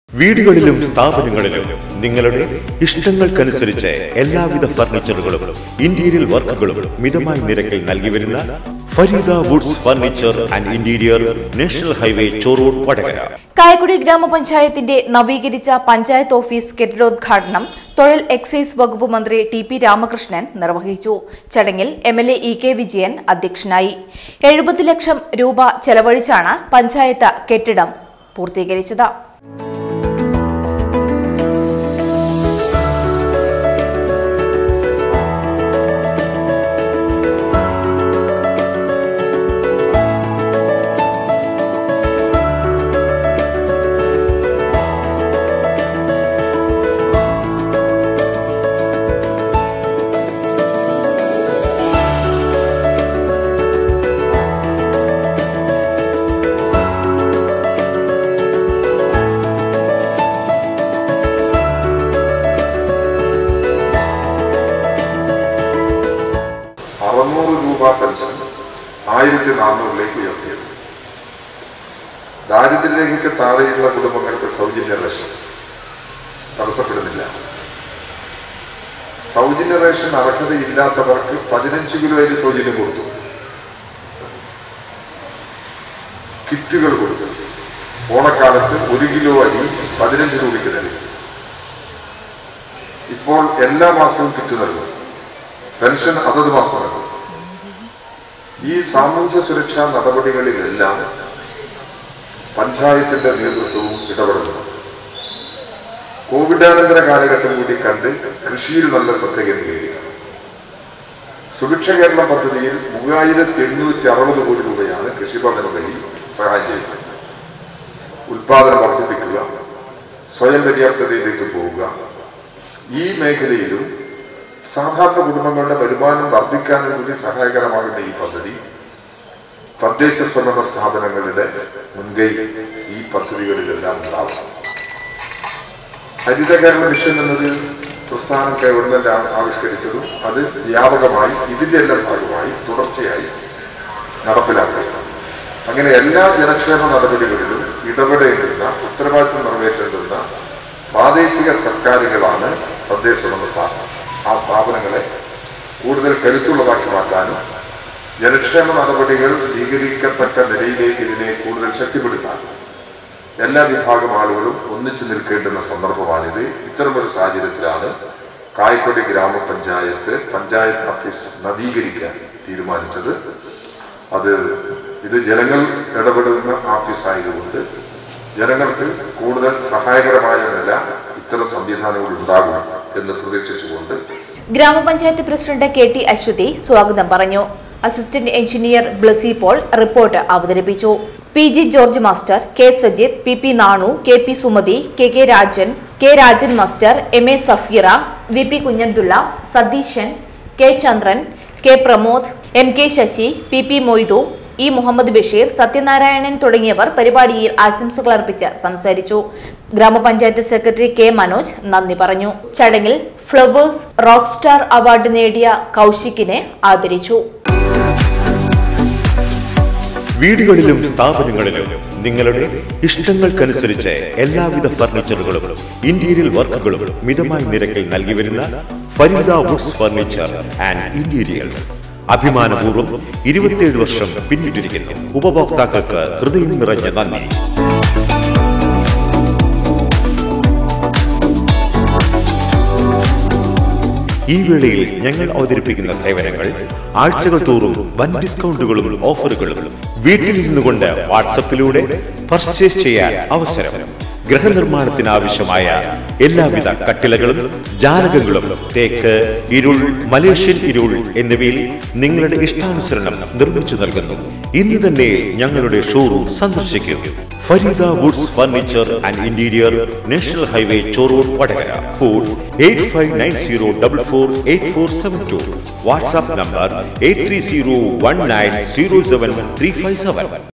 വീടുകളിലും സ്ഥാപനങ്ങളിലും നിങ്ങളുടെ ഇഷ്ടങ്ങൾക്കനുസരിച്ച് എല്ലാവിധ ഫർണിച്ചറുകളും ഇന്റീരിയർ വർക്കുകളും മിതമായ നിരക്കിൽ നൽകി വരുന്ന Fareeda Woods Furniture and Interior national highway Chorode Vadakara Kayakkodi ഗ്രാമപഞ്ചായത്തിന്റെ നവീകരിച്ച പഞ്ചായത്ത് ഓഫീസ് കെട്ടിടോദ്ഘാടനം തൊഴിൽ എക്സൈസ് വകുപ്പ് മന്ത്രി ടി പി രാമകൃഷ്ണൻ നിർവഹിച്ചു ചടങ്ങിൽ M L A E K Vijayan അധ്യക്ഷനായി എഴുപത് ലക്ഷം രൂപ ചെലവഴിച്ചാണ് പഞ്ചായത്ത് കെട്ടിടം പൂർത്തീകരിച്ചത് അറുന്നൂറ് രൂപ പെൻഷൻ ആയിരത്തി നാനൂറിലേക്ക് ഉയർത്തിയത് ദാരിദ്ര്യരേഖയ്ക്ക് താഴെയുള്ള കുടുംബങ്ങൾക്ക് സൗജന്യ റേഷൻ തടസ്സപ്പെടുന്നില്ല സൗജന്യ റേഷൻ അർഹതയില്ലാത്തവർക്ക് പതിനഞ്ച് കിലോ അരി സൗജന്യം കൊടുത്തു കിറ്റുകൾ കൊടുത്തു ഓണക്കാലത്ത് ഒരു കിലോ അരി പതിനഞ്ച് രൂപയ്ക്ക് നൽകി ഇപ്പോൾ എല്ലാ മാസവും കിറ്റ് നൽകും പെൻഷൻ അതത് മാസം നൽകും ഈ സാമൂഹ്യ സുരക്ഷാ നടപടികളിലെല്ലാം പഞ്ചായത്തിന്റെ നേതൃത്വവും ഇടപെടുന്നു കോവിഡാനന്തര കാലഘട്ടം കൂടി കണ്ട് കൃഷിയിൽ നല്ല ശ്രദ്ധ കേന്ദ്രീകരിക്കണം സുഭിക്ഷ കേരളം പദ്ധതിയിൽ മൂവായിരത്തി എണ്ണൂറ്റി അറുപത് കോടി രൂപയാണ് കൃഷിഭവനം വഴി സഹായം ചെയ്യുന്നത് ഉൽപാദനം വർദ്ധിപ്പിക്കുക സ്വയം പര്യാപ്തതയിലേക്ക് പോവുക ഈ മേഖലയിലും സാധാരണ കുടുംബങ്ങളുടെ വരുമാനം വർദ്ധിക്കാനും കൂടി സഹായകരമാകുന്ന ഈ പദ്ധതി തദ്ദേശ സ്വയംഭരണ സ്ഥാപനങ്ങളുടെ മുൻകൈ ഈ പദ്ധതികളിലെല്ലാം ഉണ്ടാവും ഹരിത കേരള മിഷൻ എന്നൊരു പ്രസ്ഥാനം ഗവൺമെന്റ് ആ- ആവിഷ്കരിച്ചതും അത് വ്യാപകമായി ഇതിന്റെ എല്ലാം ഭാഗമായി തുടർച്ചയായി നടപ്പിലാക്കുക അങ്ങനെ എല്ലാ ജനക്ഷേമ നടപടികളിലും ഇടപെടേണ്ടുന്ന ഉത്തരവാദിത്വം നിറവേറ്റേണ്ടുന്ന പ്രാദേശിക സർക്കാരുകളാണ് തദ്ദേശ സ്വയംഭരണ സ്ഥാപനം ആ സ്ഥാപനങ്ങളെ കൂടുതൽ കരുത്തുള്ളതാക്കി മാറ്റാനും ജനക്ഷേമ നടപടികൾ സ്വീകരിക്കത്തക്ക നിലയിലേക്ക് ഇതിനെ കൂടുതൽ ശക്തിപ്പെടുത്താനും എല്ലാ വിഭാഗം ആളുകളും ഒന്നിച്ചു നിൽക്കേണ്ടുന്ന സന്ദർഭമാണിത് ഇത്തരമൊരു സാഹചര്യത്തിലാണ് കായക്കൊടി ഗ്രാമപഞ്ചായത്ത് പഞ്ചായത്ത് ഓഫീസ് നവീകരിക്കാൻ തീരുമാനിച്ചത് അത് ഇത് ജനങ്ങൾ ഇടപെടുന്ന ഓഫീസായതുകൊണ്ട് ജനങ്ങൾക്ക് കൂടുതൽ സഹായകരമായ നില ഇത്തരം സംവിധാനങ്ങൾ ഉണ്ടാകും എന്ന് പ്രതീക്ഷിച്ചുകൊണ്ട് ഗ്രാമപഞ്ചായത്ത് പ്രസിഡന്റ് കെ ടി അശ്വതി സ്വാഗതം പറഞ്ഞു assistant engineer Blessy Paul report അവതരിപ്പിച്ചു P G George master K Sajith P P Nanu K P Sumathi K K Rajan K Rajan master M A Safeera V P Kunhabdulla Satheesan K Chandran K Pramod M K Sasi P P Moidu E Muhammad Basheer Sathyanarayanan തുടങ്ങിയവർ പരിപാടിയിൽ ആശംസകൾ അർപ്പിച്ച് സംസാരിച്ചു ഗ്രാമപഞ്ചായത്ത് സെക്രട്ടറി കെ മനോജ് നന്ദി പറഞ്ഞു ചടങ്ങിൽ ഫ്ലവേഴ്സ് റോക്ക് സ്റ്റാർ അവാർഡ് നേടിയ കൗശിക്കിനെ ആദരിച്ചു വീടുകളിലും സ്ഥാപനങ്ങളിലും നിങ്ങളുടെ ഇഷ്ടങ്ങൾക്കനുസരിച്ച് എല്ലാവിധ ഫർണിച്ചറുകളും ഇന്റീരിയർ വർക്കുകളും മിതമായ നിരക്കിൽ നൽകി വരുന്ന Fareeda Woods Furniture and Interiors അഭിമാനപൂർവ്വം ഇരുപത്തിയേഴ് വർഷം പിന്നിട്ടിരിക്കുന്നു ഉപഭോക്താക്കൾക്ക് ഹൃദയം നിറഞ്ഞ നന്ദി ഈ വേളയിൽ ഞങ്ങൾ അവതരിപ്പിക്കുന്ന സേവനങ്ങൾ ആഴ്ചകൾ തോറും വൻ ഡിസ്കൗണ്ടുകളും ഓഫറുകളും വീട്ടിലിരുന്നു കൊണ്ട് വാട്സപ്പിലൂടെ പർച്ചേസ് ചെയ്യാൻ അവസരം ഗൃഹനിർമ്മാണത്തിന് ആവശ്യമായ എല്ലാവിധ കട്ടിലകളും ജാലകങ്ങളും തേക്ക് ഇരുൾ മലേഷ്യൻ ഇരുൾ എന്നിവയിൽ നിങ്ങളുടെ ഇഷ്ടാനുസരണം നിർമ്മിച്ചു നൽകുന്നു ഇന്ന് തന്നെ ഞങ്ങളുടെ ഷോറൂം സന്ദർശിക്കൂ Fareeda Woods Furniture and Interior national highway Chorode Vadakara phone eight five nine zero double four eight four seven two WhatsApp number eight three zero one nine zero seven three five seven